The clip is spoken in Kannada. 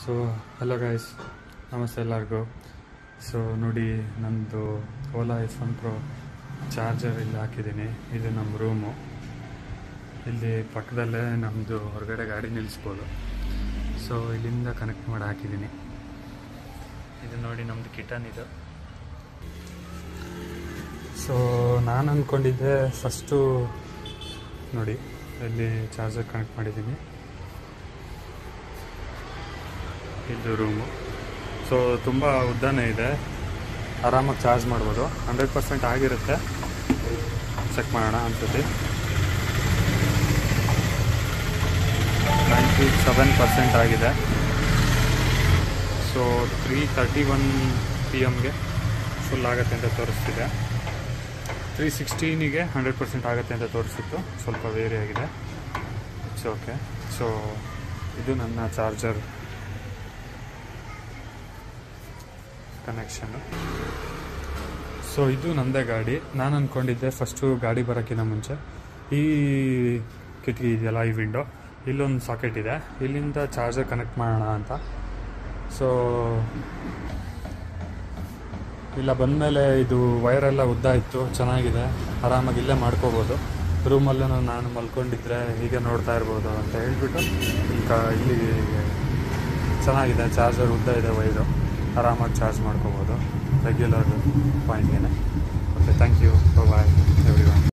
ಸೊ ಹಲೋ ಗೈಸ್ ನಮಸ್ತೆ ಎಲ್ಲರಿಗೂ ಸೊ ನೋಡಿ ನಂದು ಓಲಾ ಐ ಫೋನ್ ಪ್ರೋ ಚಾರ್ಜರ್ ಇಲ್ಲಿ ಹಾಕಿದ್ದೀನಿ ಇದು ನಮ್ಮ ರೂಮು ಇಲ್ಲಿ ಪಕ್ಕದಲ್ಲೇ ನಮ್ಮದು ಹೊರಗಡೆ ಗಾಡಿ ನಿಲ್ಲಿಸ್ಬೋದು ಸೊ ಇಲ್ಲಿಂದ ಕನೆಕ್ಟ್ ಮಾಡಿ ಹಾಕಿದ್ದೀನಿ ಇದು ನೋಡಿ ನಮ್ಮದು ಕಿಟನ್ ಇದು ಸೊ ನಾನು ಅಂದ್ಕೊಂಡಿದ್ದೆ ಫಸ್ಟು ನೋಡಿ ಇಲ್ಲಿ ಚಾರ್ಜರ್ ಕನೆಕ್ಟ್ ಮಾಡಿದ್ದೀನಿ ಇದು ರೂಮು ಸೊ ತುಂಬ ಉದ್ದನೇ ಇದೆ ಆರಾಮಾಗಿ ಚಾರ್ಜ್ ಮಾಡ್ಬೋದು ಹಂಡ್ರೆಡ್ ಪರ್ಸೆಂಟ್ ಆಗಿರುತ್ತೆ ಚೆಕ್ ಮಾಡೋಣ ಅನ್ಸುತ್ತೆ ನೈಂಟಿ ಸೆವೆನ್ ಪರ್ಸೆಂಟ್ ಆಗಿದೆ so three thirty one P ಎಮ್ಗೆ ಫುಲ್ ಆಗುತ್ತೆ ಅಂತ ತೋರಿಸ್ತಿದೆ ತ್ರೀ ಸಿಕ್ಸ್ಟೀನಿಗೆ ಹಂಡ್ರೆಡ್ ಪರ್ಸೆಂಟ್ ಆಗುತ್ತೆ ಅಂತ ತೋರಿಸಿತ್ತು ಸ್ವಲ್ಪ ವೇರಿ ಆಗಿದೆ ಇಟ್ಸ್ ಓಕೆ ಸೊ ಇದು ನನ್ನ ಚಾರ್ಜರ್ ಕನೆಕ್ಷನು ಸೊ ಇದು ನನ್ನದೇ ಗಾಡಿ ನಾನು ಅಂದ್ಕೊಂಡಿದ್ದೆ ಫಸ್ಟು ಗಾಡಿ ಬರೋಕ್ಕಿಂತ ಮುಂಚೆ ಈ ಕಿಟಕಿ ಇದೆಯಲ್ಲ ಈ ವಿಂಡೋ ಇಲ್ಲೊಂದು ಸಾಕೆಟ್ ಇದೆ ಇಲ್ಲಿಂದ ಚಾರ್ಜರ್ ಕನೆಕ್ಟ್ ಮಾಡೋಣ ಅಂತ ಸೊ ಇಲ್ಲ ಬಂದಮೇಲೆ ಇದು ವೈರೆಲ್ಲ ಉದ್ದ ಇತ್ತು ಚೆನ್ನಾಗಿದೆ ಆರಾಮಾಗಿ ಇಲ್ಲೇ ಮಾಡ್ಕೋಬೋದು ರೂಮಲ್ಲೂ ನಾನು ಮಲ್ಕೊಂಡಿದ್ರೆ ಹೀಗೆ ನೋಡ್ತಾ ಇರ್ಬೋದು ಅಂತ ಹೇಳ್ಬಿಟ್ಟು ಈಗ ಇಲ್ಲಿ ಚೆನ್ನಾಗಿದೆ ಚಾರ್ಜರ್ ಉದ್ದ ಇದೆ ವೈರು ಆರಾಮಾಗಿ ಚಾರ್ಜ್ ಮಾಡ್ಕೋಬೋದು ರೆಗ್ಯುಲರ್ ಪಾಯಿಂಟ್ಗೆ okay thank you bye every